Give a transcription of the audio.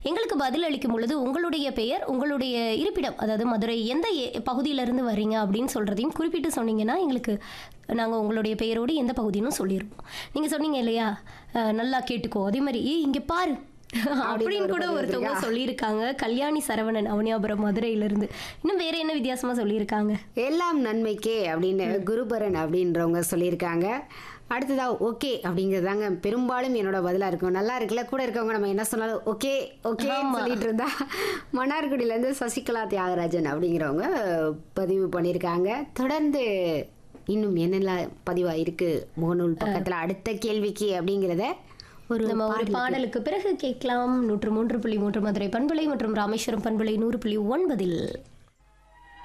எங்களுக்கு பதில் அளிக்கும் பொழுது உங்களுடைய பெயர் உங்களுடைய இருப்பிடம் அதாவது மதுரை எந்த ஏ- பகுதியிலிருந்து வர்றீங்க அப்படின்னு சொல்கிறதையும் குறிப்பிட்டு சொன்னீங்கன்னா எங்களுக்கு நாங்கள் உங்களுடைய பெயரோடு எந்த பகுதின்னு சொல்லிடுவோம் நீங்கள் சொன்னீங்க இல்லையா அஹ், நல்லா கேட்டுக்கோ அதே மாதிரி ஏய் இங்கே பாரு அப்படின்னு கூட பதில் ஒருத்தவங்க இருக்கா? சொல்லியிருக்காங்க கல்யாணி சரவணன் அவனியாபுரம் மதுரையிலிருந்து இன்னும் வேற என்ன வித்தியாசமா சொல்லியிருக்காங்க எல்லாம் நன்மைக்கே அப்படின்னு குருபரன் அப்படின்றவங்க சொல்லியிருக்காங்க அடுத்ததா ஓகே அப்படிங்கிறதாங்க பெரும்பாலும் என்னோட பதிலா இருக்கும் நல்லா இருக்குல்ல கூட இருக்கவங்க நம்ம என்ன சொன்னாலும் ஓகே ஓகே சொல்லிட்டு இருந்தா மன்னார்குடியில இருந்து சசிகலா தியாகராஜன் அப்படிங்கிறவங்க பதிவு பண்ணியிருக்காங்க தொடர்ந்து இன்னும் என்னெல்லாம் பதிவா இருக்கு முகநூல் பக்கத்துல அடுத்த கேள்விக்கு அப்படிங்கிறத ஒரு நம்ம ஒரு பாடலுக்கு பிறகு கேட்கலாம் நூற்று மூன்று புள்ளி மூன்று மதுரை பண்பலை மற்றும் ராமேஸ்வரம் பண்பலை நூறு புள்ளி ஒன்பதில்